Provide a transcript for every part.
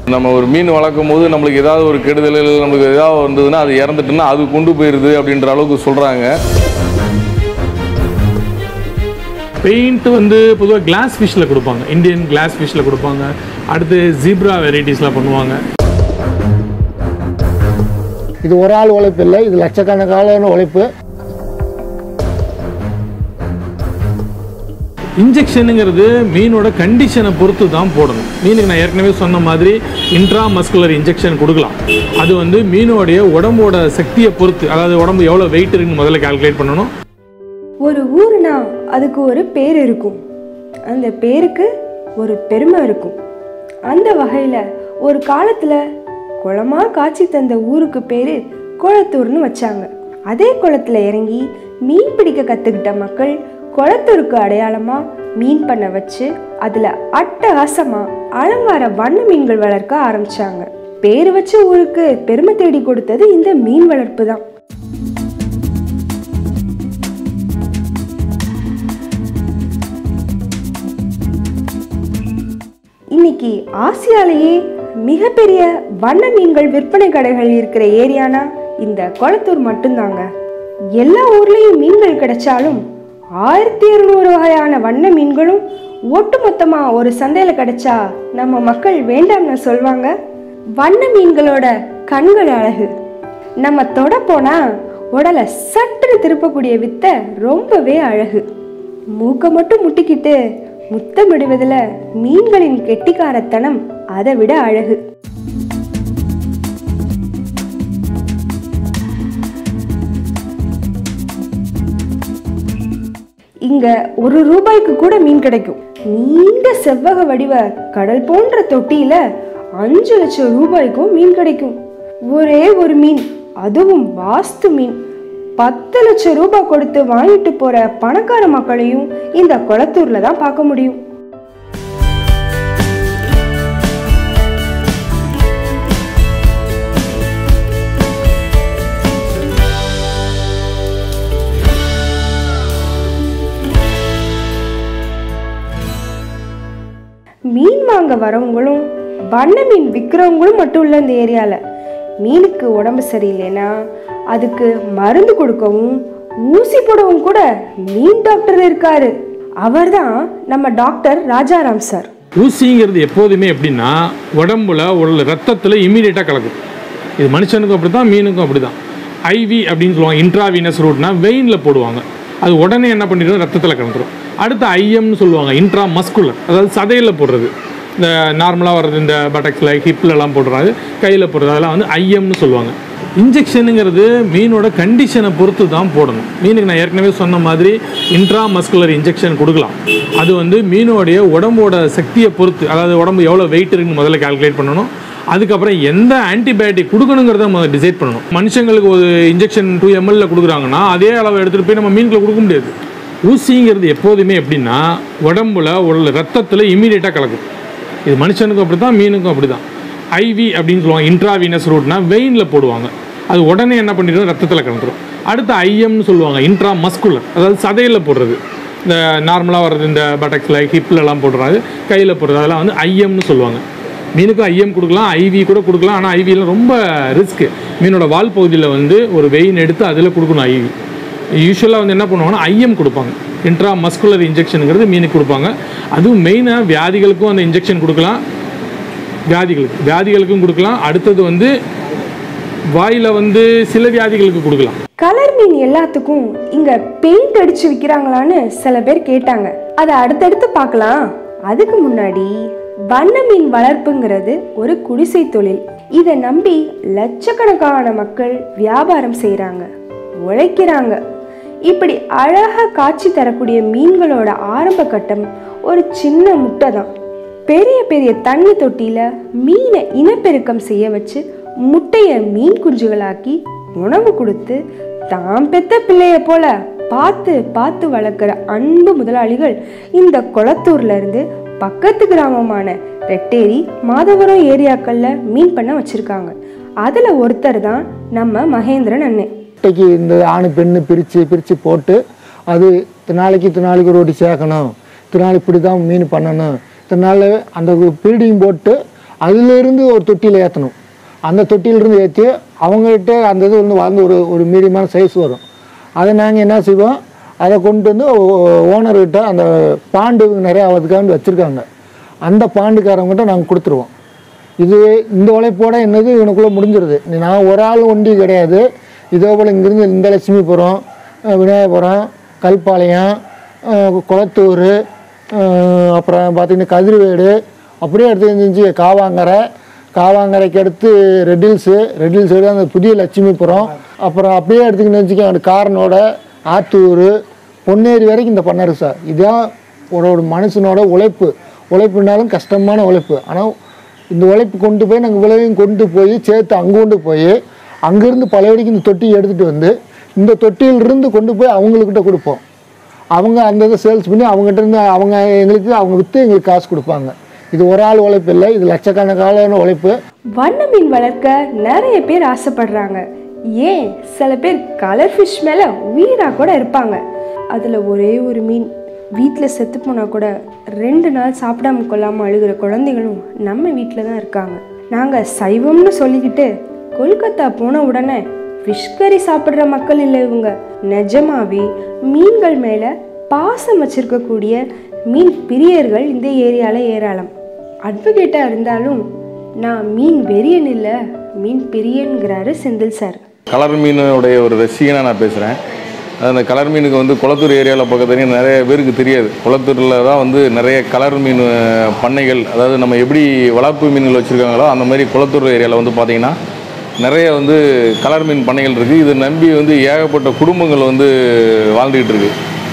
நம்ம ஒரு மீன் வளர்க்கும் போது நம்மளுக்கு ஏதாவது ஒரு கெடுதல் இல்லை நம்மளுக்கு ஏதாவது வந்ததுன்னா அது இறந்துட்டுன்னா அது கொண்டு போயிருது அப்படின்ற அளவுக்கு சொல்கிறாங்க பெயிண்ட் வந்து பொதுவாக கிளாஸ் ஃபிஷ்ஷில் கொடுப்பாங்க இந்தியன் கிளாஸ் ஃபிஷ்ஷில் கொடுப்பாங்க அடுத்து ஜீப்ரா வெரைட்டிஸ்லாம் பண்ணுவாங்க இது ஒரு ஆள் உழைப்பு இல்லை இது லட்சக்கணக்கான உழைப்பு இன்ஜெக்ஷனுங்கிறது மீனோட கண்டிஷனை பொறுத்து தான் போடணும் மீனுக்கு நான் ஏற்கனவே சொன்ன மாதிரி இன்ட்ரா மஸ்குலர் இன்ஜெக்ஷன் கொடுக்கலாம் அது வந்து மீனோடைய உடம்போட சக்தியை பொறுத்து அதாவது உடம்பு எவ்வளோ வெயிட் இருக்குன்னு முதல்ல கால்குலேட் பண்ணணும் ஒரு ஊருனா அதுக்கு ஒரு பேர் இருக்கும் அந்த பேருக்கு ஒரு பெருமை இருக்கும் அந்த வகையில் ஒரு காலத்தில் குளமா காட்சி தந்த ஊருக்கு பேர் குளத்தூர்னு வச்சாங்க அதே குளத்துல இறங்கி மீன் பிடிக்க கற்றுக்கிட்ட மக்கள் குளத்தூருக்கு அடையாளமாக மீன் பண்ண வச்சு அதில் அட்டகாசமாக அலங்கார வண்ண மீன்கள் வளர்க்க ஆரம்பிச்சாங்க பேர் வச்ச ஊருக்கு பெருமை தேடி கொடுத்தது இந்த மீன் வளர்ப்பு தான் இன்னைக்கு ஆசியாலேயே மிகப்பெரிய வண்ண மீன்கள் விற்பனை கடைகள் இருக்கிற ஏரியானா இந்த கொளத்தூர் மட்டும்தாங்க எல்லா ஊர்லேயும் மீன்கள் கிடைச்சாலும் ஆயிரத்தி இருநூறு வகையான வண்ண மீன்களும் ஒட்டுமொத்தமா ஒரு சந்தையில் கிடைச்சா நம்ம மக்கள் வேண்டாம்னு சொல்வாங்க வண்ண மீன்களோட கண்கள் அழகு நம்ம தொட போனா உடலை சட்டுன்னு திருப்பக்கூடிய வித்தை ரொம்பவே அழகு மூக்கை மட்டும் முட்டிக்கிட்டு முத்தமிடுவதில் மீன்களின் கெட்டிக்காரத்தனம் அதை விட அழகு இங்க ஒரு ரூபாய்க்கு கூட மீன் கிடைக்கும் நீண்ட செவ்வக வடிவ கடல் போன்ற தொட்டியில அஞ்சு லட்சம் ரூபாய்க்கும் மீன் கிடைக்கும் ஒரே ஒரு மீன் அதுவும் வாஸ்து மீன் பத்து லட்சம் ரூபாய் கொடுத்து வாங்கிட்டு போற பணக்கார மக்களையும் இந்த குளத்தூர்ல தான் பார்க்க முடியும் மீன் வாங்க வரவங்களும் வண்ண மீன் விற்கிறவங்களும் மட்டும் இல்லை இந்த ஏரியாவில் மீனுக்கு உடம்பு சரியில்லைன்னா அதுக்கு மருந்து கொடுக்கவும் ஊசி போடவும் கூட மீன் டாக்டர் இருக்காரு அவர்தான் நம்ம டாக்டர் ராஜாராம் சார் ஊசிங்கிறது எப்போதுமே எப்படின்னா உடம்புல உள்ள ரத்தத்தில் இமீடியட்டாக கலக்கும் இது மனுஷனுக்கும் அப்படி தான் மீனுக்கும் அப்படி தான் ஐவி அப்படின்னு சொல்லுவாங்க இன்ட்ராவீனஸ் ரூட்னா வெயினில் போடுவாங்க அது உடனே என்ன பண்ணிடும் ரத்தத்தில் கலந்துரும் அடுத்து ஐஎம்னு சொல்லுவாங்க இன்ட்ரா மஸ்குலர் அதாவது சதையில் போடுறது இந்த நார்மலாக வர்றது இந்த பட்டக்ஸில் ஹிப்லலாம் போடுறாங்க கையில் போடுறது அதெல்லாம் வந்து ஐஎம்னு சொல்லுவாங்க இன்ஜெக்ஷனுங்கிறது மீனோட கண்டிஷனை பொறுத்து தான் போடணும் மீனுக்கு நான் ஏற்கனவே சொன்ன மாதிரி இன்ட்ரா மஸ்குலர் இன்ஜெக்ஷன் கொடுக்கலாம் அது வந்து மீனோடைய உடம்போட சக்தியை பொறுத்து அதாவது உடம்பு எவ்வளோ வெயிட் இருக்குன்னு முதல்ல கால்குலேட் பண்ணணும் அதுக்கப்புறம் எந்த ஆன்டிபயோட்டிக் கொடுக்கணுங்கிறத முதல்ல டிசைட் பண்ணணும் மனுஷங்களுக்கு ஒரு இன்ஜெக்ஷன் டூ எம்எல்ல கொடுக்குறாங்கன்னா அதே அளவு எடுத்துகிட்டு போய் நம்ம மீனுக்குள்ள கொடுக்க முடியாது ஊசிங்கிறது எப்போதுமே எப்படின்னா உடம்புல உள்ள ரத்தத்தில் இமீடியட்டாக கலக்கும் இது மனுஷனுக்கும் அப்படி தான் மீனுக்கும் அப்படி தான் ஐவி அப்படின்னு சொல்லுவாங்க இன்ட்ராவீனஸ் ரூட்னா வெயினில் போடுவாங்க அது உடனே என்ன பண்ணிடும் ரத்தத்தில் கலந்துரும் அடுத்து ஐஎம்னு சொல்லுவாங்க இன்ட்ரா மஸ்குலர் அதாவது சதையில் போடுறது இந்த நார்மலாக வர்றது இந்த பட்டக்ஸில் ஹிப்லலாம் போடுறாங்க கையில் போடுறது அதெல்லாம் வந்து ஐஎம்னு சொல்லுவாங்க மீனுக்கும் ஐஎம் கொடுக்கலாம் ஐவி கூட கொடுக்கலாம் ஆனால் ஐவியில் ரொம்ப ரிஸ்க்கு மீனோட வால் பகுதியில் வந்து ஒரு வெயின் எடுத்து அதில் கொடுக்கணும் ஐவி யூஸ்வலாக வந்து என்ன பண்ணுவாங்கன்னா ஐஎம் கொடுப்பாங்க இன்ட்ரா மஸ்குலர் இன்ஜெக்ஷனுங்கிறது மீனுக்கு கொடுப்பாங்க அதுவும் மெயினாக வியாதிகளுக்கும் அந்த இன்ஜெக்ஷன் கொடுக்கலாம் வியாதிகளுக்கு வியாதிகளுக்கும் கொடுக்கலாம் அடுத்தது வந்து வாயில் வந்து சில வியாதிகளுக்கு கொடுக்கலாம் கலர் மீன் எல்லாத்துக்கும் இங்க பெயிண்ட் அடிச்சு விற்கிறாங்களான்னு சில பேர் கேட்டாங்க அதை அடுத்தடுத்து பார்க்கலாம் அதுக்கு முன்னாடி வண்ண மீன் வளர்ப்புங்கிறது ஒரு குடிசை தொழில் இதை நம்பி லட்சக்கணக்கான மக்கள் வியாபாரம் செய்கிறாங்க உழைக்கிறாங்க இப்படி அழகா காட்சி தரக்கூடிய மீன்களோட ஆரம்ப கட்டம் ஒரு சின்ன முட்டை தான் பெரிய பெரிய தண்ணி தொட்டியில மீனை இனப்பெருக்கம் செய்ய வச்சு முட்டைய மீன் குஞ்சுகளாக்கி உணவு கொடுத்து தாம் பெத்த பிள்ளைய போல பார்த்து பார்த்து வளர்க்குற அன்பு முதலாளிகள் இந்த குளத்தூர்ல இருந்து பக்கத்து கிராமமான ரெட்டேரி மாதவரம் ஏரியாக்கள்ல மீன் பண்ண வச்சிருக்காங்க அதுல ஒருத்தர் தான் நம்ம மகேந்திரன் அண்ணன் முட்டைக்கு இந்த ஆணு பெண்ணு பிரித்து பிரித்து போட்டு அது இத்தனை நாளைக்கு இத்தனை நாளைக்கு ரோட்டி சேர்க்கணும் இத்தனை நாள் இப்படி தான் மீன் பண்ணணும் இத்தனை நாள் அந்த ப்ரீடிங் போட்டு அதிலிருந்து ஒரு தொட்டியில் ஏற்றணும் அந்த தொட்டியிலிருந்து ஏற்றி அவங்ககிட்ட அந்த இது வந்து வளர்ந்து ஒரு ஒரு மீடியமான சைஸ் வரும் அதை நாங்கள் என்ன செய்வோம் அதை கொண்டு வந்து ஓனர்கிட்ட அந்த பாண்டு நிறையா அதுக்காண்டி வச்சுருக்காங்க அந்த பாண்டுக்காரவங்ககிட்ட நாங்கள் கொடுத்துருவோம் இது இந்த உழைப்போட என்னது இவனுக்குள்ளே முடிஞ்சிருது நீ நான் ஒரு ஆள் ஒண்டி கிடையாது இதே போல் இங்கேருந்து இந்த லட்சுமிபுரம் அஹ் விநாயகபுரம் கல்பாளையம் அஹ் குளத்தூர் அஹ் அப்புறம் பார்த்திங்கன்னா கதிர்வேடு அப்படியே எடுத்து இருந்துச்சு காவாங்கரை காவாங்கரைக்கு அடுத்து ரெட்டில்ஸு ரெட்டில்ஸ் எடுத்து அந்த புதிய லட்சுமிபுரம் அப்புறம் அப்படியே எடுத்துக்கிட்டு வச்சுக்க அந்த காரனோட ஆத்தூர் பொன்னேரி வரைக்கும் இந்த பண்ணாரு சார் இதுதான் ஒரு ஒரு மனுஷனோட உழைப்பு உழைப்புனாலும் கஷ்டமான உழைப்பு ஆனால் இந்த உழைப்பு கொண்டு போய் நாங்கள் விளைவையும் கொண்டு போய் சேர்த்து அங்கே கொண்டு போய் அங்கேருந்து பழையபடிக்கு இந்த தொட்டியை எடுத்துகிட்டு வந்து இந்த தொட்டியிலிருந்து கொண்டு போய் அவங்கக்கிட்ட கொடுப்போம் அவங்க அந்த இதை சேல்ஸ் பண்ணி அவங்ககிட்ட இருந்து அவங்க எங்களுக்கு அவங்க விற்று எங்களுக்கு காசு கொடுப்பாங்க இது ஒரு ஆள் உழைப்பு இல்லை இது லட்சக்கணக்கான உழைப்பு வண்ண மீன் வளர்க்க நிறைய பேர் ஆசைப்படுறாங்க ஏன் சில பேர் கலர் ஃபிஷ் மேலே உயிராக கூட இருப்பாங்க அதில் ஒரே ஒரு மீன் வீட்டில் செத்து போனால் கூட ரெண்டு நாள் சாப்பிடாம கொள்ளாமல் அழுகிற குழந்தைகளும் நம்ம வீட்டில் தான் இருக்காங்க நாங்கள் சைவம்னு சொல்லிக்கிட்டு கொல்கத்தா போன உடனே ஃபிஷ் கறி சாப்பிட்ற மக்கள் இல்லை இவங்க நிஜமாவே மீன்கள் மேலே பாசம் வச்சிருக்கக்கூடிய மீன் பிரியர்கள் இந்த ஏரியாவில் ஏராளம் அட்வொகேட்டாக இருந்தாலும் நான் மீன் வெறியன் இல்லை மீன் பிரியன்கிறாரு செந்தில் சார் கலர் மீனுடைய ஒரு ரசிகனாக நான் பேசுகிறேன் அந்த கலர் மீனுக்கு வந்து குளத்தூர் ஏரியாவில் பக்கத்துலேயும் நிறைய பேருக்கு தெரியாது குளத்தூரில் தான் வந்து நிறைய கலர் மீன் அஹ், பண்ணைகள் அதாவது நம்ம எப்படி வளர்ப்பு மீன்கள் வச்சுருக்காங்களோ அந்த மாதிரி குளத்தூர் ஏரியாவில் வந்து பார்த்திங்கன்னா நிறைய வந்து கலர் மீன் பண்ணைகள் இருக்குது இதை நம்பி வந்து ஏகப்பட்ட குடும்பங்கள் வந்து வாழ்ந்துக்கிட்டு இருக்கு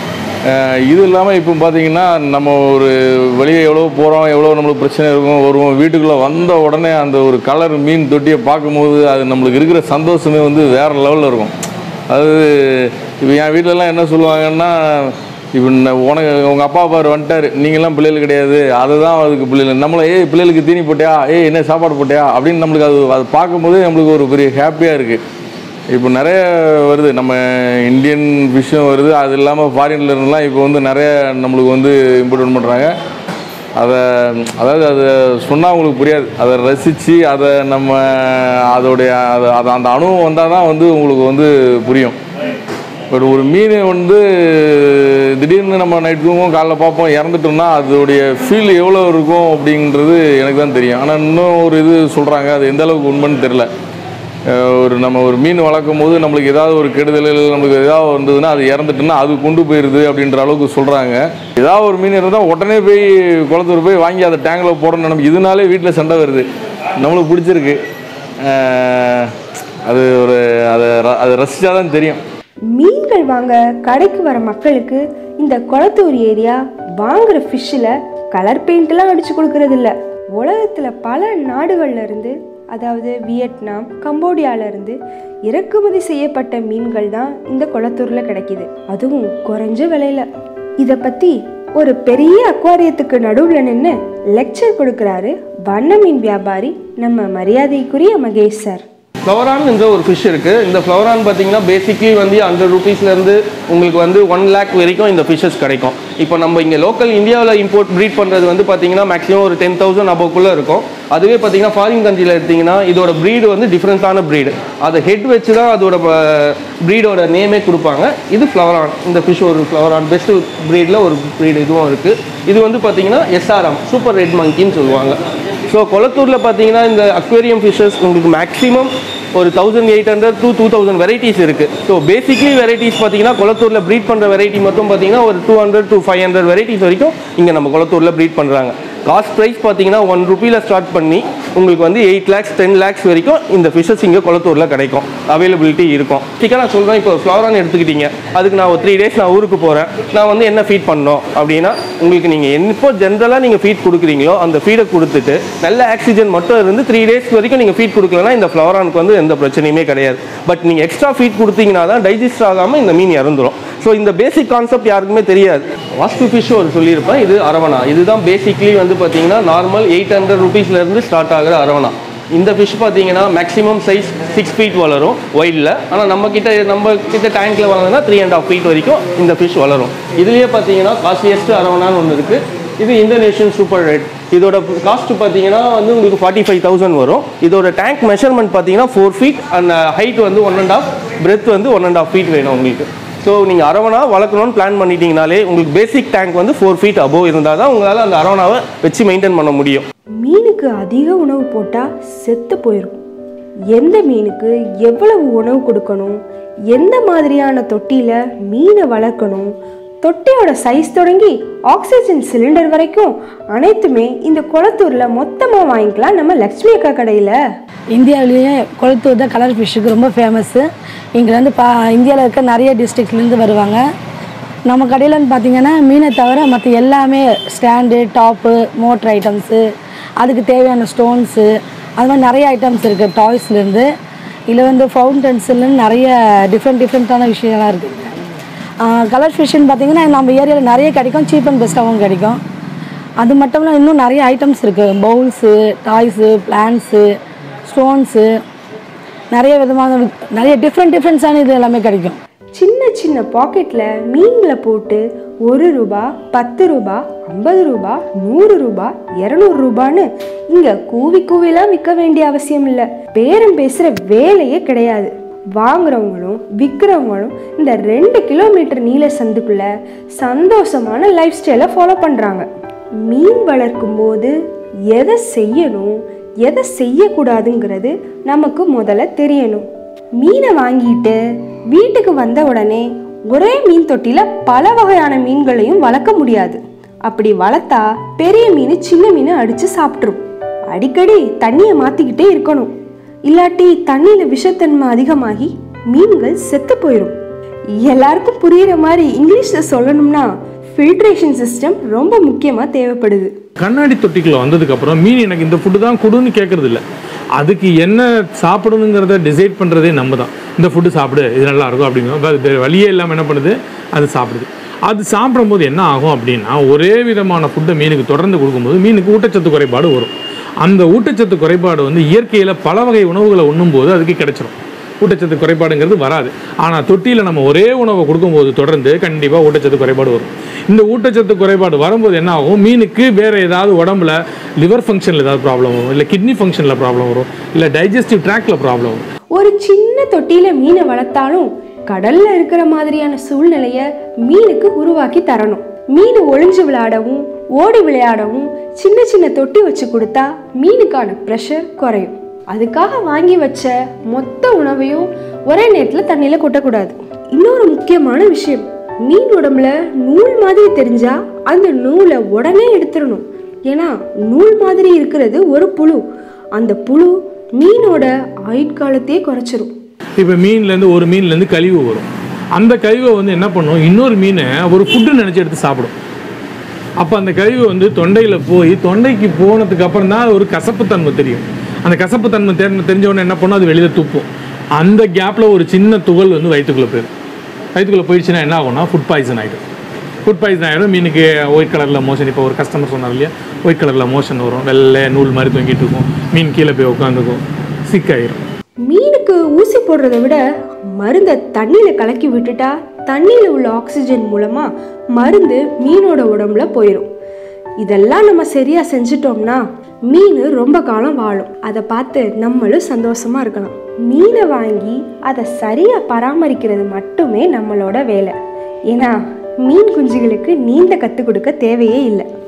அஹ் இது இல்லாமல் இப்போ பார்த்தீங்கன்னா நம்ம ஒரு வெளியே எவ்வளோ போகிறோம் எவ்வளோ நம்மளுக்கு பிரச்சனை இருக்கும் வருவோம் வீட்டுக்குள்ளே வந்த உடனே அந்த ஒரு கலர் மீன் தொட்டியை பார்க்கும்போது அது நம்மளுக்கு இருக்கிற சந்தோஷமே வந்து வேறு லெவலில் இருக்கும் அது இப்போ என் வீட்டிலலாம் என்ன சொல்லுவாங்கன்னா இப்போ ந- உனக்கு உங்கள் அப்பா பாரு வந்துட்டார் நீங்களாம் பிள்ளைகள் கிடையாது அதுதான் அதுக்கு பிள்ளைகள் நம்மளை ஏய் பிள்ளைகளுக்கு தீனி போட்டியா ஏய் என்ன சாப்பாடு போட்டியா அப்படின்னு நம்மளுக்கு அது அது பார்க்கும்போது நம்மளுக்கு ஒரு பெரிய ஹாப்பியாக இருக்குது இப்போ நிறைய வருது நம்ம இந்தியன் விஷயம் வருது அது இல்லாமல் ஃபாரின்ல இருந்தெல்லாம் இப்போ வந்து நிறைய நம்மளுக்கு வந்து இம்ப்ரூவ் பண்ணுறாங்க அதை அதாவது அதை சொன்னால் உங்களுக்கு புரியாது அதை ரசித்து அதை நம்ம அதோடைய அது அது அந்த அனுபவம் வந்தால் தான் வந்து உங்களுக்கு வந்து புரியும் பட் ஒரு மீன் வந்து திடீர்னு நம்ம நைட் தூங்குவோம் காலைல பார்ப்போம் இறந்துட்டோம்னா அதோடைய ஃபீல் எவ்வளோ இருக்கும் அப்படின்றது எனக்கு தான் தெரியும் ஆனால் இன்னும் ஒரு இது சொல்கிறாங்க அது எந்த அளவுக்கு உண்மைன்னு தெரில அஹ் ஒரு நம்ம ஒரு மீன் வளர்க்கும் போது நம்மளுக்கு ஏதாவது ஒரு கெடுதல் நம்மளுக்கு ஏதாவது வந்ததுன்னா அது இறந்துட்டுன்னா அது கொண்டு போயிடுது அப்படின்ற அளவுக்கு சொல்கிறாங்க ஏதாவது ஒரு மீன் இருந்தால் உடனே போய் குளத்தூர் போய் வாங்கி அதை டேங்கில் போடணும் நம்ம இதனாலே வீட்டில் சண்டை வருது நம்மளுக்கு பிடிச்சிருக்கு அஹ் அது ஒரு அதை ர- அதை ரசித்தா தான் தெரியும் மீன்கள் வாங்க கடைக்கு வர மக்களுக்கு இந்த குளத்தூர் ஏரியா வாங்குற ஃபிஷ்ஷில் கலர் பெயிண்ட்லாம் அடிச்சு கொடுக்கறது இல்ல உலகத்தில் பல நாடுகள்ல இருந்து அதாவது வியட்நாம் கம்போடியால இருந்து இறக்குமதி செய்யப்பட்ட மீன்கள் தான் இந்த குளத்தூரில் கிடைக்குது அதுவும் குறைஞ்ச விலையில இதை பற்றி ஒரு பெரிய அக்வாரியத்துக்கு நடுவில் நின்று லெக்சர் கொடுக்குறாரு வண்ண மீன் வியாபாரி நம்ம மரியாதைக்குரிய மகேஷ் சார் ஃப்ளவரான் என்ற ஒரு ஃபிஷ் இருக்குது இந்த ஃப்ளவரான் பார்த்தீங்கன்னா பேசிக்லி வந்து ஹண்ட்ரட் ருபீஸ்லேருந்து உங்களுக்கு வந்து ஒன் லேக் வரைக்கும் இந்த ஃபிஷஸ் கிடைக்கும் இப்போ நம்ம இங்கே லோக்கல் இந்தியாவில் இம்போர்ட் ப்ரீட் பண்ணுறது வந்து பார்த்தீங்கன்னா மேக்ஸிமம் ஒரு டென் தௌசண்ட் அபோக்குள்ளே இருக்கும் அதுவே பார்த்தீங்கன்னா ஃபாரின் கண்ட்ரியில் எடுத்தீங்கன்னா இதோட ப்ரீடு வந்து டிஃப்ரெண்ட்டான ப்ரீடு அதை ஹெட் வச்சு தான் அதோட ப்ரீடோட நேமே கொடுப்பாங்க இது ஃப்ளவரான் இந்த ஃபிஷ் ஒரு ஃப்ளவரான் பெஸ்ட் ப்ரீடில் ஒரு ப்ரீடு இதுவும் இருக்குது இது வந்து பார்த்தீங்கன்னா எஸ்ஆர்எம் சூப்பர் ரெட் மங்கின்னு சொல்லுவாங்க ஸோ கொளத்தூரில் பார்த்தீங்கன்னா இந்த அக்வேரியம் ஃபிஷஸ் உங்களுக்கு மேக்ஸிமம் ஒரு thousand eight hundred two two thousand varieties இருக்குது ஸோ பேசிக்லி வெரைட்டிஸ் பார்த்தீங்கன்னா கொளத்தூரில் ப்ரீட் பண்ணுற வெரைட்டி மட்டும் பார்த்தீங்கன்னா ஒரு two hundred two five hundred varieties வரைக்கும் இங்கே நம்ம கொளத்தூரில் ப்ரீட் பண்ணுறாங்க காஸ்ட் ப்ரைஸ் பார்த்தீங்கன்னா ஒன் ருபியில் ஸ்டார்ட் பண்ணி உங்களுக்கு வந்து எயிட் லேக்ஸ் டென் லேக்ஸ் வரைக்கும் இந்த ஃபிஷஸ் இங்கே கொளத்தூரில் கிடைக்கும் அவைலபிலிட்டி இருக்கும் சிக்கன் நான் சொல்கிறேன் இப்போ ஃப்ளவரான் எடுத்துக்கிட்டீங்க அதுக்கு நான் ஒரு த்ரீ டேஸ் நான் ஊருக்கு போகிறேன் நான் வந்து என்ன ஃபீட் பண்ணணும் அப்படின்னா உங்களுக்கு நீங்கள் எப்போ ஜென்ரலாக நீங்கள் ஃபீட் கொடுக்குறீங்களோ அந்த ஃபீடை கொடுத்துட்டு நல்ல ஆக்சிஜன் மட்டும் இருந்து த்ரீ டேஸ் வரைக்கும் நீங்கள் ஃபீட் கொடுக்கலன்னா இந்த ஃப்ளவரானுக்கு வந்து எந்த பிரச்சனையுமே கிடையாது பட் நீங்கள் எக்ஸ்ட்ரா ஃபீட் கொடுத்தீங்கன்னா தான் டைஜஸ்ட் ஆகாமல் இந்த மீன் இறந்துரும் ஸோ இந்த பேசிக் கான்செப்ட் யாருக்குமே தெரியாது வாஸ்து ஃபிஷ் ஒரு சொல்லியிருப்பேன் இது அரவணா இதுதான் பேசிக்லி வந்து பார்த்தீங்கன்னா நார்மல் எயிட் ஹண்ட்ரட் ருபீஸ்லேருந்து ஸ்டார்ட் ஆகிற அரவணா இந்த ஃபிஷ் பார்த்தீங்கன்னா மேக்ஸிமம் சைஸ் சிக்ஸ் ஃபீட் வளரும் ஒயிலில் ஆனால் நம்ம கிட்ட நம்ம கிட்ட டேங்க்கில் வளர்ந்ததுன்னா த்ரீ அண்ட் ஆஃப் ஃபீட் வரைக்கும் இந்த ஃபிஷ் வளரும் இதுலேயே பார்த்தீங்கன்னா காஸ்ட்லியஸ்ட் அரவணான்னு ஒன்று இருக்குது இது இந்தோனேஷியன் சூப்பர் ரெட் இதோட காஸ்ட் பார்த்தீங்கன்னா வந்து உங்களுக்கு ஃபார்ட்டி ஃபைவ் தௌசண்ட் வரும் இதோட டேங்க் மெஷர்மெண்ட் பார்த்தீங்கன்னா ஃபோர் ஃபீட் அண்ட் ஹைட் வந்து ஒன் அண்ட் ஆஃப் பிரெத் வந்து ஒன் அண்ட் ஆஃப் ஃபீட் வேணும் உங்களுக்கு ஸோ நீங்கள் அரவணா வளர்க்கணும்னு பிளான் பண்ணிட்டீங்கனாலே உங்களுக்கு பேசிக் டேங்க் வந்து ஃபோர் ஃபீட் அபோவ் இருந்தால் தான் உங்களால் அந்த அரவணாவை வச்சு மெயின்டைன் பண்ண முடியும் மீனுக்கு அதிக உணவு போட்டால் செத்து போயிடும் எந்த மீனுக்கு எவ்வளவு உணவு கொடுக்கணும் எந்த மாதிரியான தொட்டியில் மீனை வளர்க்கணும் தொட்டியோட சைஸ் தொடங்கி ஆக்சிஜன் சிலிண்டர் வரைக்கும் அனைத்துமே இந்த குளத்தூரில் மொத்தமாக வாங்கிக்கலாம் நம்ம லக்ஷ்மி அக்கா கடையில் இந்தியாவிலேயே கொளத்தூர் தான் கலர் ஃபிஷ்ஷுக்கு ரொம்ப ஃபேமஸ்ஸு இங்கே வந்து பா இந்தியாவில் இருக்க நிறைய டிஸ்ட்ரிக்ட்லேருந்து வருவாங்க நம்ம கடையிலன்னு பார்த்தீங்கன்னா மீனை தவிர மற்ற எல்லாமே ஸ்டாண்டு டாப்பு மோட்ரு ஐட்டம்ஸு அதுக்கு தேவையான ஸ்டோன்ஸு அது மாதிரி நிறைய ஐட்டம்ஸ் இருக்குது டாய்ஸ்லேருந்து இதில் வந்து ஃபவுண்டன்ஸ்லேருந்து நிறைய டிஃப்ரெண்ட் டிஃப்ரெண்ட்டான விஷயங்கள்லாம் இருக்குது கலர் ஃபிஷ்ஷுன்னு பார்த்தீங்கன்னா நம்ம ஏரியாவில் நிறைய கிடைக்கும் சீப் அண்ட் பெஸ்ட்டாகவும் கிடைக்கும் அது மட்டும் இல்லை இன்னும் நிறைய ஐட்டம்ஸ் இருக்குது பவுல்ஸு டாய்ஸு பிளான்ஸு ஸ்டோன்ஸு நிறைய விதமான நிறைய டிஃப்ரெண்ட் டிஃப்ரெண்ட்ஸான இது எல்லாமே கிடைக்கும் சின்ன சின்ன பாக்கெட்டில் மீன்களை போட்டு ஒரு ரூபா பத்து ரூபா ஐம்பது ரூபா நூறு ரூபா இரநூறு ரூபான்னு இங்கே கூவி கூவிலாம் விற்க வேண்டிய அவசியம் இல்லை பேரம் பேசுகிற வேலையே கிடையாது வாங்குறவங்களும் விற்கிறவங்களும் இந்த ரெண்டு கிலோமீட்டர் நீள சந்துக்குள்ள சந்தோஷமான லைஃப் ஸ்டைலை ஃபாலோ பண்ணுறாங்க மீன் வளர்க்கும் போது எதை செய்யணும் எதை செய்யக்கூடாதுங்கிறது நமக்கு முதல்ல தெரியணும் மீனை வாங்கிட்டு வீட்டுக்கு வந்த உடனே ஒரே மீன் தொட்டில பல வகையான மீன்களையும் வளர்க்க முடியாது அப்படி வளர்த்தா பெரிய மீன் சின்ன மீனை அடிச்சு சாப்பிட்ரும் அடிக்கடி தண்ணியை மாத்திக்கிட்டே இருக்கணும் இல்லாட்டி தண்ணியில விஷத்தன்மை அதிகமாகி மீன்கள் செத்து போயிடும் எல்லாருக்கும் புரியுற மாதிரி இங்கிலீஷ்ல சொல்லணும்னா ஃபில்ட்ரேஷன் சிஸ்டம் ரொம்ப முக்கியமா தேவைப்படுது கண்ணாடி தொட்டிக்குள்ள வந்ததுக்கு அப்புறம் மீன் எனக்கு இந்த ஃபுட்டு தான் கொடுன்னு கேட்கறது இல்ல அதுக்கு என்ன சாப்பிடணுங்கிறத டிசைட் பண்ணுறதே நம்ம தான் இந்த ஃபுட்டு சாப்பிடு இது நல்லா இருக்கும் அப்படிங்கிற அது வேற வழியே இல்லாமல் என்ன பண்ணுது அது சாப்பிடுது அது சாப்பிடும்போது என்ன ஆகும் அப்படின்னா ஒரே விதமான ஃபுட்டை மீனுக்கு தொடர்ந்து கொடுக்கும்போது மீனுக்கு ஊட்டச்சத்து குறைபாடு வரும் அந்த ஊட்டச்சத்து குறைபாடு வந்து இயற்கையில் பல வகை உணவுகளை உண்ணும்போது அதுக்கு கிடைச்சிரும் ஊட்டச்சத்து குறைபாடுங்கிறது வராது ஆனால் தொட்டியில் நம்ம ஒரே உணவை கொடுக்கும்போது தொடர்ந்து கண்டிப்பாக ஊட்டச்சத்து குறைபாடு வரும் இந்த ஊட்டச்சத்து குறைபாடு வரும்போது என்ன ஆகும் மீனுக்கு வேறு ஏதாவது உடம்புல லிவர் ஃபங்க்ஷனில் ஏதாவது ப்ராப்ளம் வரும் இல்லை கிட்னி ஃபங்க்ஷனில் ப்ராப்ளம் வரும் இல்லை டைஜஸ்டிவ் ட்ராக்ல ப்ராப்ளம் வரும் ஒரு சின்ன தொட்டியில மீனை வளர்த்தாலும் கடல்ல இருக்கிற மாதிரியான சூழ்நிலைய மீனுக்கு உருவாக்கி தரணும் மீன் ஒளிஞ்சு விளையாடவும் ஓடி விளையாடவும் சின்ன சின்ன தொட்டி வச்சு கொடுத்தா மீனுக்கான ப்ரெஷர் குறையும் அதுக்காக வாங்கி வச்ச மொத்த உணவையும் ஒரே நேரத்தில் தண்ணியில் கொட்டக்கூடாது இன்னொரு முக்கியமான விஷயம் மீன் உடம்புல நூல் மாதிரி தெரிஞ்சா அந்த நூலை உடனே எடுத்துடணும் ஏன்னா நூல் மாதிரி இருக்கிறது ஒரு புழு அந்த புழு மீனோட ஆயுட்காலத்தையே குறைச்சிரும் இப்போ மீன்லேருந்து ஒரு மீன்லேருந்து கழிவு வரும் அந்த கழிவை வந்து என்ன பண்ணும் இன்னொரு மீனை ஒரு ஃபுட்டு நினச்சி எடுத்து சாப்பிடும் அப்போ அந்த கழிவு வந்து தொண்டையில் போய் தொண்டைக்கு போனதுக்கு அப்புறம் தான் ஒரு கசப்புத்தன்மை தெரியும் அந்த கசப்புத்தன்மை தெரி தெரிஞ்ச உடனே என்ன பண்ணும் அது வெளியில் துப்பும் அந்த கேப்பில் ஒரு சின்ன துகள் வந்து வயிற்றுக்குள்ளே போயிடும் வயிற்றுக்குள்ளே போயிடுச்சுன்னா என்ன ஆகும்னா ஃபுட் பாய்சன் ஆகிடும் ஃபுட் பாய்சன் ஆகிடும் மீனுக்கு ஒயிட் கலரில் மோஷன் இப்போ ஒரு கஸ்டமர் சொன்னார் இல்லையா ஒயிட் கலரில் மோஷன் வரும் வெள்ளை நூல் மாதிரி தொங்கிட்டு இருக்கும் மீன் கீழே போய் உட்காந்துக்கும் சிக் ஆயிரும் மீனுக்கு ஊசி போடுறதை விட மருந்தை தண்ணியில கலக்கி விட்டுட்டா தண்ணியில் உள்ள ஆக்சிஜன் மூலமா மருந்து மீனோட உடம்புல போயிடும் இதெல்லாம் நம்ம சரியா செஞ்சிட்டோம்னா மீன் ரொம்ப காலம் வாழும் அதை பார்த்து நம்மளும் சந்தோஷமா இருக்கலாம் மீனை வாங்கி அதை சரியா பராமரிக்கிறது மட்டுமே நம்மளோட வேலை ஏன்னா மீன் குஞ்சுகளுக்கு நீந்த கற்றுக் கொடுக்க தேவையே இல்லை